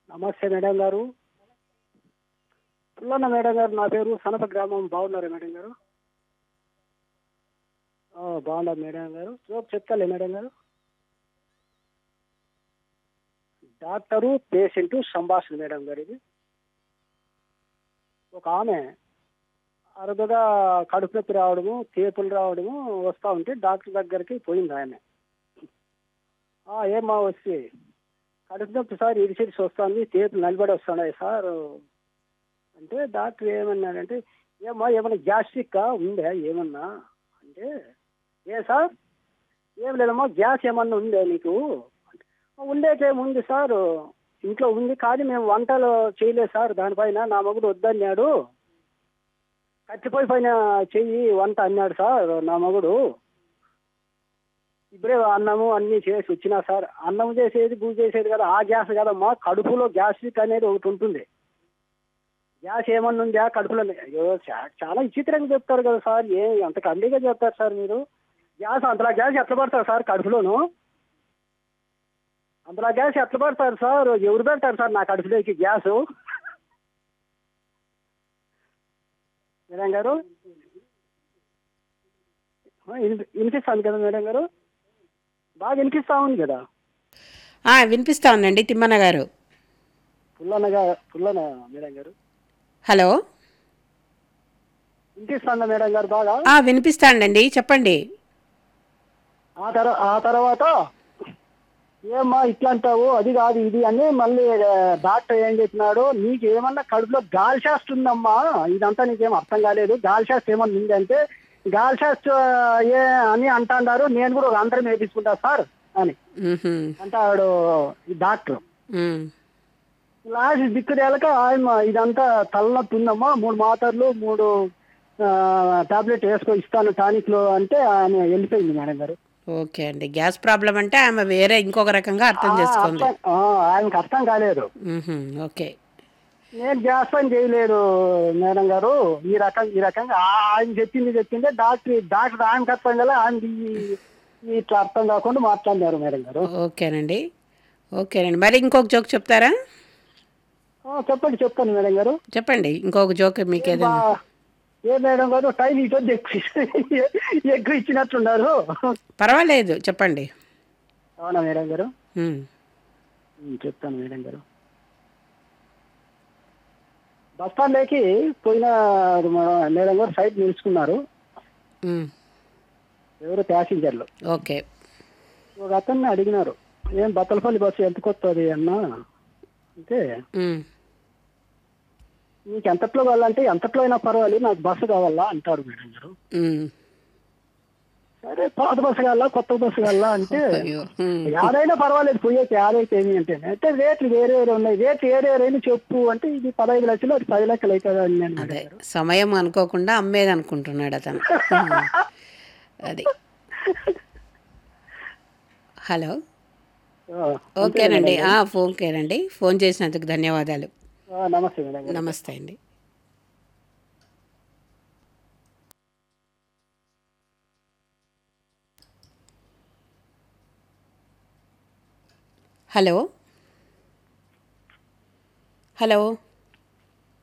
నమస్తే మేడం గారు పుల్లన్న మేడం గారు నా పేరు సనప గ్రామం బాగున్నారా మేడం గారు ఆ, బాగున్నారు మేడం గారు జోక్ చెప్తాలే మేడం గారు డాక్టరు పేషెంట్ సంభాషణ మేడం గారు ఇది ఒక ఆమె అరుదుగా కడుపు నొప్పి రావడము తేపులు రావడము వస్తూ ఉంటే డాక్టర్ దగ్గరికి పోయింది ఆమె "ఆ, ఏమ్మా వచ్చి కడుపు నొప్పి సార్ ఇరిసిరిసి వస్తుంది తేపులు నిలబడి వస్తున్నాయి సార్ అంటే డాక్టర్ ఏమన్నాడంటే ఏమ్మా ఏమన్నా గ్యాస్ట్రిక్ ఉందా ఏమన్నా అంటే ఏ సార్ ఏం లేదమ్మా గ్యాస్ ఏమన్నా ఉందా నీకు ఉండేకేముంది సార్ ఇంట్లో ఉంది కానీ మేము వంటలు చేయలేదు సార్ దానిపైన నా మగుడు వద్దన్నాడు కత్తిపోయి పైన చెయ్యి వంట అన్నాడు సార్ నా మగుడు ఇప్పుడే అన్నము అన్ని చేసి వచ్చినా సార్ అన్నం చేసేది పూజ చేసేది కదా ఆ గ్యాస్ కదమ్మా కడుపులో గ్యాస్ట్రిక్ అనేది ఒకటి ఉంటుంది గ్యాస్ ఏమన్నా ఉందా కడుపులో అయ్యో చా- చాలా విచిత్రంగా చెప్తారు కదా సార్ ఏ అంత కండిగా చెప్తారు సార్ మీరు గ్యాస్ అంతలా గ్యాస్ ఎట్లా పడతారు సార్ కడుపులోను అంతలా గ్యాస్ ఎట్లా పడతారు సార్ ఎవరు పెడతారు సార్ నా కడుపులోకి గ్యాస్ మేడం గారు ఆ, వినిపి- వినిపిస్తాను కదా మేడం గారు బాగా వినిపిస్తా ఉంది కదా ఆ, వినిపిస్తా ఉందండి తిమ్మన్న గారు పుల్లనగా పుల్లన మేడం గారు హలో వినిపిస్తుందా మేడం గారు బాగా ఆ, వినిపిస్తాండండి చెప్పండి ఆ తర్వా ఆ తర్వాత ఏమ్మా ఇట్లా అంటావు అది కాదు ఇది అని మళ్ళీ ఆ, డాక్టర్ ఏం చెప్పినాడు నీకు ఏమన్నా కడుపులో గాలి శాస్త్ర ఉందమ్మా ఇదంతా నీకేం అర్థం కాలేదు గాలి శాస్త్రం ఏమన్నా ఉంది అంటే గాలి శాస్త్ర ఏ అని అంటున్నారు నేను కూడా ఒక అందరం వేపించుకుంటా సార్ అని మ్హూ. అంటాడు ఈ డాక్టర్ మ్. లాస్ట్ దిక్కుదేలక ఆయన ఇదంతా తలనొప్పి ఉందమ్మా మూడు మాత్రలు మూడు టాబ్లెట్ వేసుకో ఇస్తాను టానిక్లు అంటే ఆయన వెళ్ళిపోయింది మేడం గారు ఓకే అండి గ్యాస్ ప్రాబ్లం అంటే ఆమె వేరే ఇంకొక రకంగా అర్థం ఆ, చేసుకుంది అర్థం- ఆ, ఆయనకు అర్థం కాలేదు మ్హూ. ఓకే నేను గ్యాస్ పని చేయలేదు మేడం గారు ఈ రకం ఈ రకంగా ఆ- ఆయన చెప్పింది చెప్పిందే డాక్టర్ డాక్టర్ ఆయనకు అర్థం కదా ఆయనకి ఈ- ఇట్లా అర్థం కాకుండా మాట్లాడినారు మేడం గారు ఓకేనండి ఓకేనండి మరి ఇంకొక జోక్ చెప్తారా ఆ, చెప్పండి చెప్పండి మేడం గారు చెప్పండి ఇంకొక జోక్ మీకు ఏదైనా బా- ఏ మేడం గారు టైం ఇటు ఎక్కువ ఎక్కువ ఇచ్చినట్టున్నారు పర్వాలేదు చెప్పండి అవునా మేడం గారు మ్. ఉమ్, చెప్తాను మేడం గారు బస్ స్టాండ్లోకి పోయిన మన మేడం గారు సైడ్ నిలుచుకున్నారు మ్. ఎవరు ప్యాసింజర్లు ఓకే ఒక అతన్ని అడిగినారు ఏం బత్తలపల్లి బస్సు ఎంత కొత్తది అన్న అంటే మ్. నీకు ఎంతట్లో కావాలంటే ఎంతట్లో అయినా పర్వాలేదు నాకు బస్సు కావాలా అంటారు మేడం గారు మ్. సరే పాత బస్సు కావాలా కొత్త బస్సు కావాలా అంటే అయ్యో మ్. యాదైనా పర్వాలేదు పోయేకి యాదైతే ఏమి అంటే అంటే రేట్లు వేరే వేరే ఉన్నాయి రేట్లు వేరే వేరే చెప్పు అంటే ఇది పదహైదు లక్షలు అది పది లక్షలు అవుతుంది అని నేను అదే సమయం అనుకోకుండా అమ్మేది అనుకుంటున్నాడు అతను మ్. అది హలో ఆ, ఓకేనండి ఆ, ఓకేనండి ఫోన్ చేసినందుకు ధన్యవాదాలు ఆ, నమస్తే మేడం గారు నమస్తే అండి హలో హలో